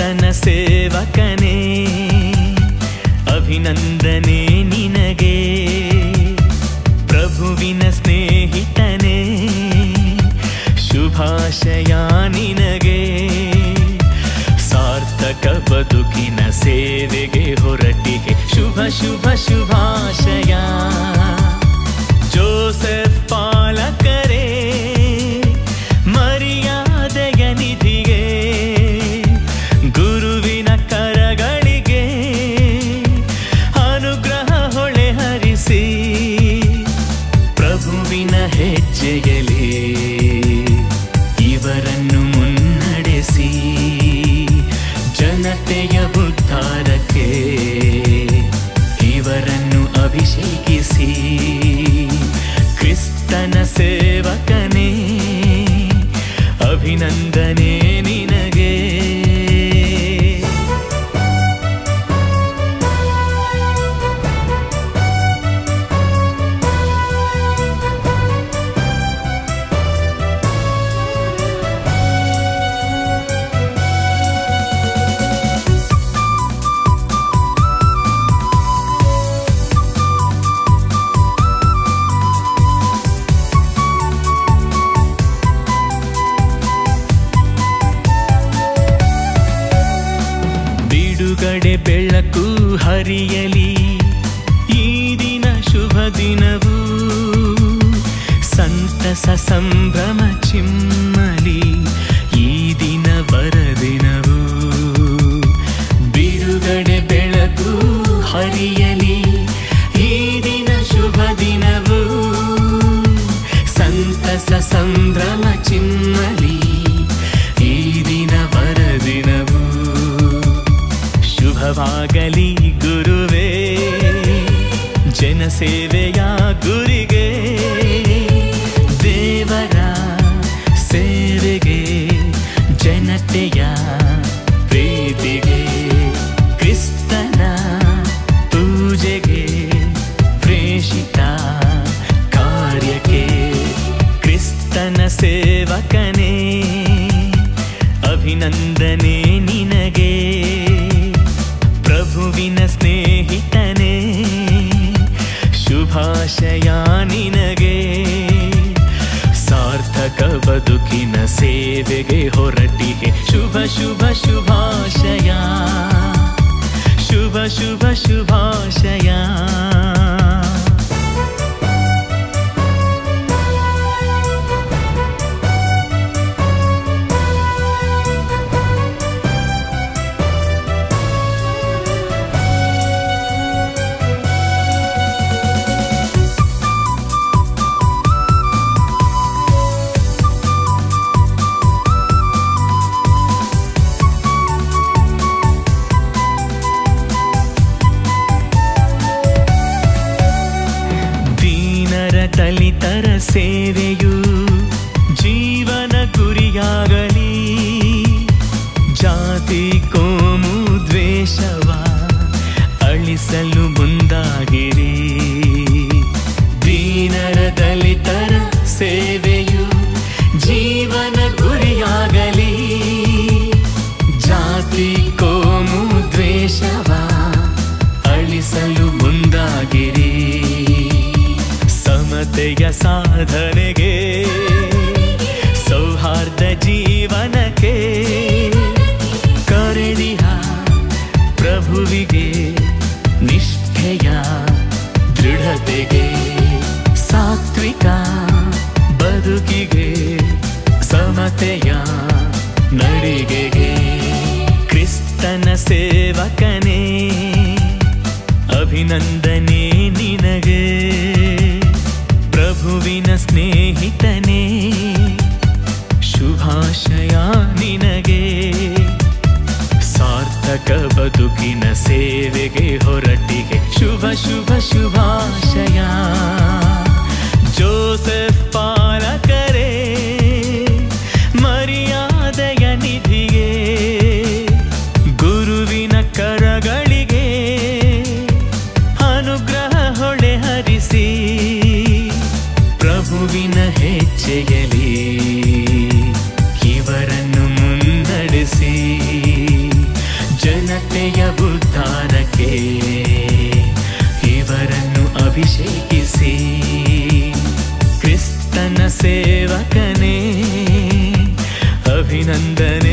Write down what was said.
ಕ್ರಿಸ್ತನ ಸೇವಕನೇ ಅಭಿನಂದನೆ ನಿನಗೆ ಪ್ರಭುವಿನ ಸ್ನೇಹಿತನೇ ಶುಭಾಶಯ ನಿನಗೆ ಸಾರ್ಥಕ ಬದುಕಿನ ಸೇವೆಗೆ ಹೊರಟಿಗೆ ಶುಭ ಶುಭ ಶುಭಾಶಯ ಜೋಸೆಫ್ ಪಾಲಕರೇ ಮರ್ಯಾದೆಯ ನಿಧಿಗೆ ಗುರುವಿನ ಕರಗಳಿಗೆ ಅನುಗ್ರಹ ಹೊಳೆ ಹರಿಸಿ ಪ್ರಭುವಿನ ಹೆಜ್ಜೆಯಲಿ ಇವರನ್ನು ಮುನ್ನಡೆಸಿ ಜನತೆಯ ಉದ್ಧಾರಕ್ಕೆ ಇವರನ್ನು ಅಭಿಷೇಕಿಸಿ ಕ್ರಿಸ್ತನ ಸೇವಕನೇ ಅಭಿನಂದನೆ ನಿನಗೆ ಬಿಡುಗಡೆ ಬೆಳಕು ಹರಿಯಲಿ ಈ ದಿನ ಶುಭ ದಿನವು ಸಂತಸ ಸಂಭ್ರಮ ಚಿಮ್ಮಲಿ ಈ ದಿನ ಬರದಿನವು ಬಿಡುಗಡೆ ಬೆಳಕು ಹರಿಯಲಿ ಈ ದಿನ ಶುಭ ದಿನವು ಸಂತಸ ಸಂಭ್ರಮ ಚಿಮ್ಮಲಿ ಈ ದಿನ ಬರದಿನವು ಶುಭವಾಗಲಿ ಗುರುವೇ ಜನಸೇವೆಯ ಗುರಿಗೆ ದೇವರ ಸೇವೆಗೆ ಜನತೆಯ ಪ್ರೀತಿಗೆ ಕ್ರಿಸ್ತನ ಪೂಜೆಗೆ ಪ್ರೇಷಿತ ಕಾರ್ಯಕ್ಕೆ ಕ್ರಿಸ್ತನ ಸೇವಕನೇ ಅಭಿನಂದನೆ ನಿನಗೆ ಪ್ರಭುವಿನ ಸ್ನೇಹಿತನೇ ಶುಭಾಶಯ ನಿನಗೆ ಸಾರ್ಥಕ ಬದುಕಿನ ಸೇವೆಗೆ ಹೊರಟಿಗೆ ಶುಭ ಶುಭ ಶುಭಾಶಯ ಶುಭ ಶುಭ ಶುಭಾಶಯ ದೀನರ ದಲಿತರ ಸೇವೆಯು ಜೀವನ ಗುರಿಯಾಗಲಿ ಜಾತಿ ಕೋಮು ದ್ವೇಷವ ಅಳಿಸಲು ಮುಂದಾಗಿರಿ ದೀನರ ದಲಿತರ ಸೇವೆಯು ಜೀವನ ಗುರಿಯಾಗಲಿ ಜಾತಿ ಕೋಮು ದ್ವೇಷವ ಅಳಿಸಲು ಮುಂದಾಗಿರಿ ಸಮತೆಯ ಸಾಧನೆಗೆ ಸೌಹಾರ್ದ ಜೀವನಕ್ಕೆ ಕರೆದಿಹ ಪ್ರಭುವಿಗೆ ನಿಷ್ಠೆಯ ದೃಢತೆಗೆ ಸಾತ್ವಿಕ ಬದುಕಿಗೆ ಸಮತೆಯ ನಡಿಗೆಗೆ ಕ್ರಿಸ್ತನ ಸೇವಕನೇ ಅಭಿನಂದನೆ ನಿನಗೆ ಪ್ರಭುವಿನ ಸ್ನೇಹಿತನೇ ಶುಭಾಶಯ ನಿನಗೆ ಸಾರ್ಥಕ ಬದುಕಿನ ಸೇವೆಗೆ ಹೊರಟಿಗೆ ಶುಭ ಶುಭ ಶುಭಾಶಯ ಜೋಸೆಫ್ ಪಾಲಕರೇ ಮರ್ಯಾದೆಯ ನಿಧಿಗೆ ಗುರುವಿನ ಕರಗಳಿಗೆ ಅನುಗ್ರಹ ಹೊಳೆ ಹರಿಸಿ ಪ್ರಭುವಿನ ಹೆಜ್ಜೆಯಲಿ ಇವರನ್ನು ಮುನ್ನಡೆಸಿ ಉದ್ಧಾರಕ್ಕೆ ಇವರನ್ನು ಅಭಿಷೇಕಿಸಿ ಕ್ರಿಸ್ತನ ಸೇವಕನೇ ಅಭಿನಂದನೆ